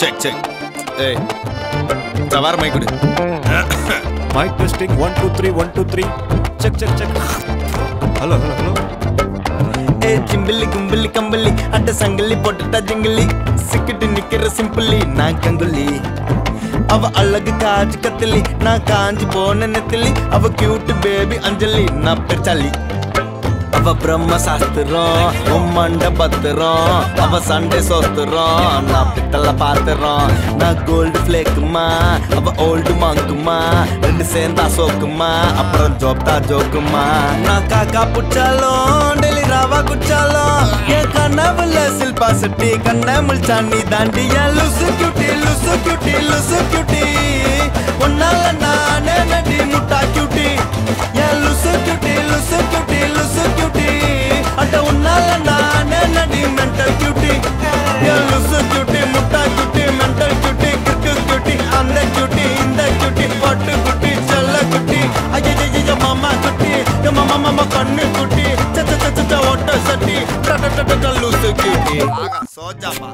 Check check ஏய் சவார் mike கொடு mike testing one two three one two three check check check hello hello hello ஏ சிம்பிள்ளி கும்பிள்ளி கம்பளி அட்ட சங்கிலி போட்டுட்டா ஜங்கிலி சிக்கிட்டு நிக்கிற சிம்பிளி நான் கங்குலி அவ அழகு காஜு கத்திலி நான் காஞ்சி போன நெத்திலி அவ கியூட் பேபி அஞ்சலி நான் பெருச்சாலி அவ பிரம்ம சாஸ்திரம் உம்மண்ட பத்திரம் அவ சண்டே சோத்துறோம் நான் பித்தள பாத்துறோம் நான் கோல்டு ஃபிளேக்குமா அவ ஓல்டு மங்குமா ரெண்டு சேர்ந்தா சோக்குமா அப்புறம் ஜோப்தா ஜோக்குமா நான் காக்கா புச்சாலும் டெல்லி ராவா குச்சாலும் என் கனவுல சில்பா சட்டி கண்ண முழிச்சாண்டி தாண்டி என் லுசு கியூட்டி லுசு கியூட்டி லுசு கியூட்டி உன்னால நானே நடி முட்டா கியூட்டி என் லுசு கியூட்டி லுசு கியூட்டி லுசு கியூட்டி அட உன்னால நானே நடி மென்டல் கியூட்டி என் லுசு கியூட்டி முட்டா கியூட்டி மென்டல் கியூட்டி கிற்கு கியூட்டி அந்த கியூட்டி இந்த கியூட்டி பட்டு குட்டி செல்ல குட்டி ஐயோ மாமா குட்டி என் மாமா மாமா கண்ணு குட்டி சச்ச சச்ச சச்ச ஓட்ட சட்டி டட டட டட லுசு கியூட்டி ஆகா சோஜாப்பா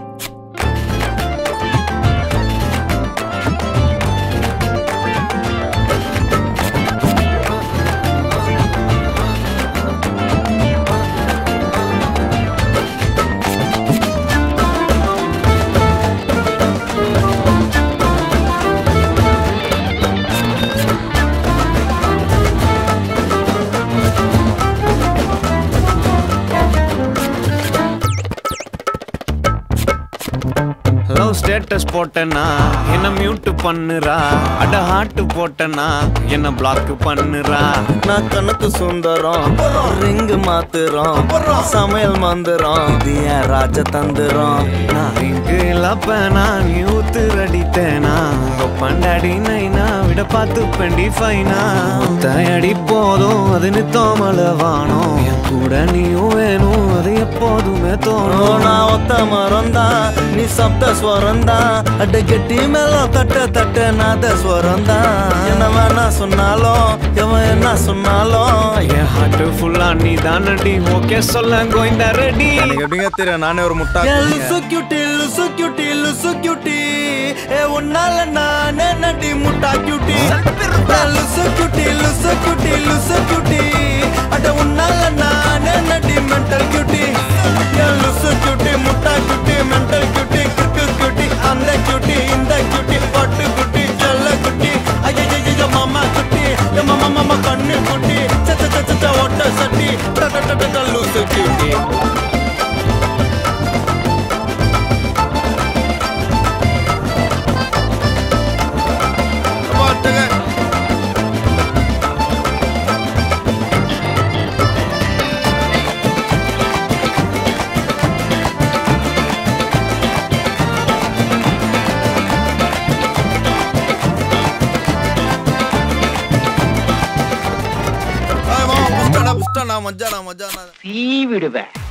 லவ் ஸ்டேட்டஸ் போட்டேனா என்ன மியூட் பண்ணுறா அட ஹார்ட் போட்டேனா என்ன பிளாக் பண்ணுறா நான் கணக்கு சுந்தரம் ரிங்கு மாத்துறோம் சமையல் மந்திரம் இது என் ராஜ தந்திரம் நான் இங்கு இழப்பேனா நீ ஊத்துரடித்தேனா உங்க பண்டாடி நைனா விட பார்த்து பெண்டி ஃபைனா தயடி போதும் அது நித்தோமல வானம் என் கூட நீயும் வேணும் அது எப்போதுமே ஓ, தோணும் நான் ஒத்த மரம் தான் நீ சப்த ஸ்வரம் தான் அட கெட்டி மேலும் தட்ட தட்ட நாத ஸ்வரம் தான் என்ன வேணா சொன்னாலும் எவன் என்ன சொன்னாலும் என் ஹார்ட் ஃபுல்லா நீ தானடி ஓகே சொல்ல கோயிந்தா ரெடி எனக்கு எப்படிங்க தெரியும் நானே ஒரு முட்டா ஏ, லுசு கியூட்டி லுசு கியூட்டி லுசு கியூட்டி ஏ உன்னால நானே நடி முட்டா கியூட்டி ஏ, லுசு கியூட்டி லுசு கியூட்டி லுசு கியூட்டி அட உன்னால நானே நடி மென்டல் கியூட்டி ஏ, லுசு கியூட்டி முட்டா கியூட்டி மென்டல் கியூட்டி கிற்கு கியூட்டி அந்த கியூட்டி இந்த கியூட்டி பட்டு குட்டி செல்ல குட்டி ஐயோ மாமா குட்டி ஏ மாமா மாமா கண்ணு குட்டி சச்ச சச்ச சச்ச ஒட்ட சட்டி டட டட டட லுசு கியூட்டி பாட்டுங்க ஏய், மாமா, புஷ்டாடா, புஷ்டாடா, மஜாடா, மஜாடா. சீ விடுவேன்